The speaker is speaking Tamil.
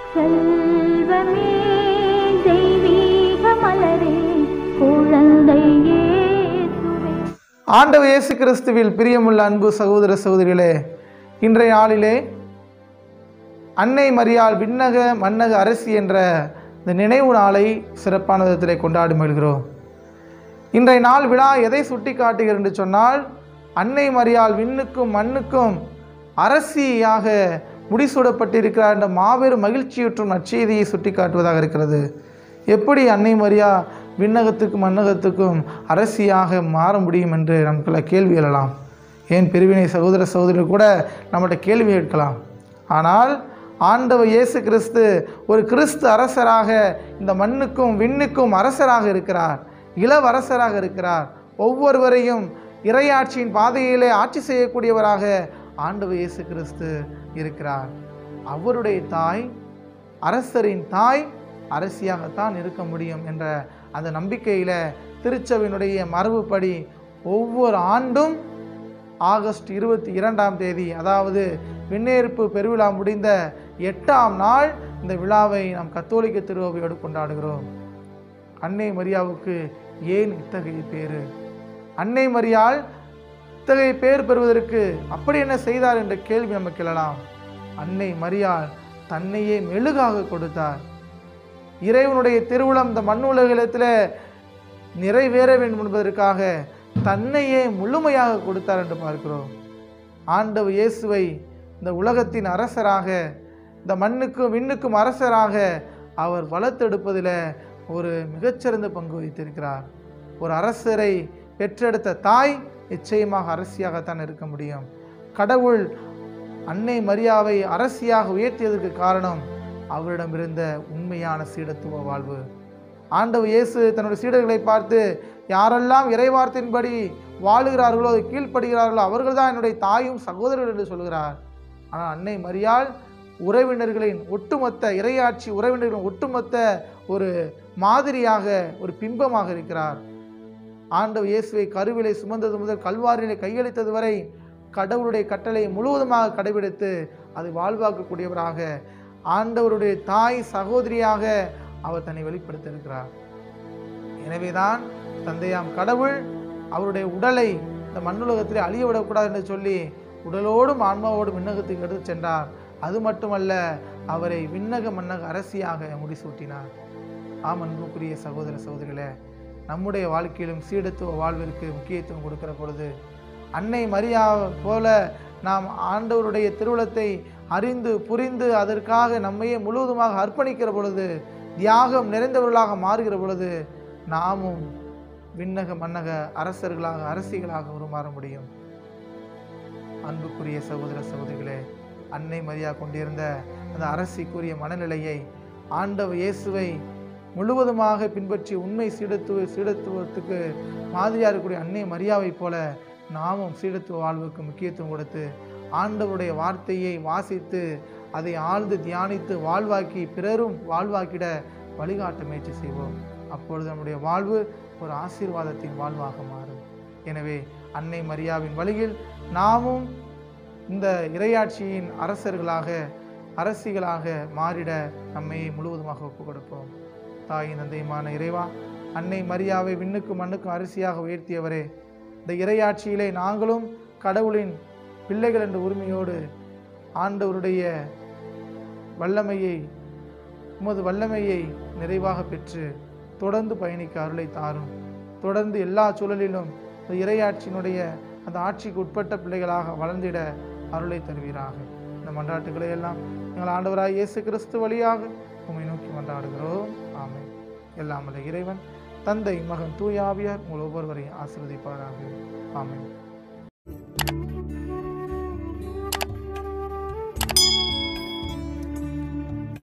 செல்வமே தெய்வீக மலரே குழந்தை இயேசுவே ஆண்டவர் இயேசு கிறிஸ்துவில் பிரியமுள்ள அன்பு சகோதர சகோதரிகளே இன்றைய நாளிலே அன்னை மரியாள் விண்ணக மன்னக அரசி என்ற இந்த நினைவு நாளை சிறப்பான விதத்திலே கொண்டாடி மகிழ்கிறோம் இன்றைய நாள் விழா எதை சுட்டி காட்டுகிறது என்று சொன்னால் அன்னை மரியாள் விண்ணுக்கும் மண்ணுக்கும் அரசியாக முடிசூடப்பட்டிருக்கிறார் என்ற மாபெரும் மகிழ்ச்சியுற்றும் நற்செய்தியை சுட்டி காட்டுவதாக இருக்கிறது எப்படி அன்னை மரியா விண்ணகத்துக்கும் மன்னகத்துக்கும் அரசியாக மாற முடியும் என்று நமக்குள்ள கேள்வி எழலாம் ஏன் பிரிவினை சகோதர சகோதரிகள் கூட நம்மகிட்ட கேள்வி கேட்கலாம் ஆனால் ஆண்டவர் இயேசு கிறிஸ்து ஒரு கிறிஸ்து அரசராக இந்த மண்ணுக்கும் விண்ணுக்கும் அரசராக இருக்கிறார் இளவரசராக இருக்கிறார் ஒவ்வொருவரையும் இறையாட்சியின் பாதையிலே ஆட்சி செய்யக்கூடியவராக ஆண்டவர் இயேசு கிறிஸ்து இருக்கிறார் அவருடைய தாய் அரசரின் தாய் அரசியாகத்தான் இருக்க முடியும் என்ற அந்த நம்பிக்கையில் திருச்சபையினுடைய மரபுப்படி ஒவ்வொரு ஆண்டும் ஆகஸ்ட் இருபத்தி இரண்டாம் தேதி அதாவது விண்ணேற்பு பெருவிழா முடிந்த எட்டாம் நாள் இந்த விழாவை நாம் கத்தோலிக்க திருவையோடு கொண்டாடுகிறோம் அன்னை மரியாவுக்கு ஏன் இத்தகைய பேரு அன்னை மரியாள் இத்தகைய பேர் பெறுவதற்கு அப்படி என்ன செய்தார் என்ற கேள்வி நமக்கு எழலாம் அன்னை மரியாள் தன்னையே மெழுகாக கொடுத்தார் இறைவனுடைய திருவுளம் இந்த மண்ணுலகத்தில் நிறைவேற வேண்டும் என்பதற்காக தன்னையே முழுமையாக கொடுத்தார் என்று பார்க்கிறோம் ஆண்டவர் இயேசுவை இந்த உலகத்தின் அரசராக இந்த மண்ணுக்கும் விண்ணுக்கும் அரசராக அவர் வளர்த்தெடுப்பதில் ஒரு மிகச்சிறந்த பங்கு வகித்திருக்கிறார் ஒரு அரசரை பெற்றெடுத்த தாய் நிச்சயமாக அரசியாகத்தான் இருக்க முடியும் கடவுள் அன்னை மரியாவை அரசியாக உயர்த்தியதற்கு காரணம் அவரிடம் இருந்த உண்மையான சீடத்துவ வாழ்வு ஆண்டவர் இயேசு தன்னுடைய சீடர்களை பார்த்து யாரெல்லாம் இறைவார்த்தையின்படி வாழுகிறார்களோ அதை கீழ்ப்படுகிறார்களோ அவர்கள்தான் என்னுடைய தாயும் சகோதரர்கள் என்று சொல்கிறார் ஆனால் அன்னை மரியாள் உறவினர்களின் ஒட்டுமொத்த இறையாட்சி உறவினர்களின் ஒட்டுமொத்த ஒரு மாதிரியாக ஒரு பிம்பமாக இருக்கிறார் ஆண்டவர் இயேசுவை கருவிலை சுமந்தது முதல் கல்வாரியிலே கையளித்தது வரை கடவுளுடைய கட்டளையை முழுவதுமாக கடைபிடித்து அதை வாழ்வாக்கக்கூடியவராக ஆண்டவருடைய தாய் சகோதரியாக அவர் தன்னை வெளிப்படுத்தியிருக்கிறார் எனவேதான் தந்தையாம் கடவுள் அவருடைய உடலை இந்த மண்ணுலகத்திலே அழிய விடக்கூடாது என்று சொல்லி உடலோடும் ஆன்மாவோடும் விண்ணகத்துக்கு எடுத்து சென்றார் அது மட்டுமல்ல அவரை விண்ணக மன்னக அரசியாக முடிசூட்டினார் ஆம் அன்புக்குரிய சகோதர சகோதரிகளே நம்முடைய வாழ்க்கையிலும் சீடத்துவ வாழ்விற்கு முக்கியத்துவம் கொடுக்கிற பொழுது அன்னை மரியா போல நாம் ஆண்டவருடைய திருவுளத்தை அறிந்து புரிந்து அதற்காக நம்மையே முழுவதுமாக அர்ப்பணிக்கிற பொழுது தியாகம் நிறைந்தவர்களாக மாறுகிற பொழுது நாமும் விண்ணக மன்னக அரசர்களாக அரசிகளாக உருமாற முடியும் அன்புக்குரிய சகோதர சகோதரிகளே அன்னை மரியா கொண்டிருந்த அந்த அரசிக்குரிய மனநிலையை ஆண்டவர் இயேசுவை முழுவதுமாக பின்பற்றி உண்மை சீடத்துவ சீடத்துவத்துக்கு மாதிரியாக இருக்கக்கூடிய அன்னை மரியாவைப் போல நாமும் சீடத்துவ வாழ்வுக்கு முக்கியத்துவம் கொடுத்து ஆண்டவருடைய வார்த்தையை வாசித்து அதை ஆழ்ந்து தியானித்து வாழ்வாக்கி பிறரும் வாழ்வாக்கிட வழிகாட்ட முயற்சி செய்வோம் அப்பொழுது நம்முடைய வாழ்வு ஒரு ஆசீர்வாதத்தின் வாழ்வாக மாறும் எனவே அன்னை மரியாவின் வழியில் நாமும் இந்த இறையாட்சியின் அரசர்களாக அரசிகளாக மாறிட நம்மை முழுவதுமாக ஒப்புக் கொடுப்போம் தாயின் தந்தையுமான இறைவா அன்னை மரியாவை விண்ணுக்கும் மண்ணுக்கும் அரிசியாக உயர்த்தியவரே இந்த இறையாட்சியிலே நாங்களும் கடவுளின் பிள்ளைகள் என்ற உரிமையோடு ஆண்டவருடைய வல்லமையை உமது வல்லமையை நிறைவாக பெற்று தொடர்ந்து பயணிக்க அருளை தாரும் தொடர்ந்து எல்லா சூழலிலும் இந்த இறையாட்சியினுடைய அந்த ஆட்சிக்கு உட்பட்ட பிள்ளைகளாக வளர்ந்திட அருளை தருவீராக இந்த மன்றாட்டுகளை எல்லாம் எங்கள் ஆண்டவராய் இயேசு கிறிஸ்து வழியாக உம்மை நோக்கி மன்றாடுகிறோம் ஆமென் எல்லாம் வல்ல இறைவன் தந்தை மகன் தூயாவியார் உங்கள் ஒவ்வொருவரையும் ஆசீர்வதிப்பாராக ஆமென்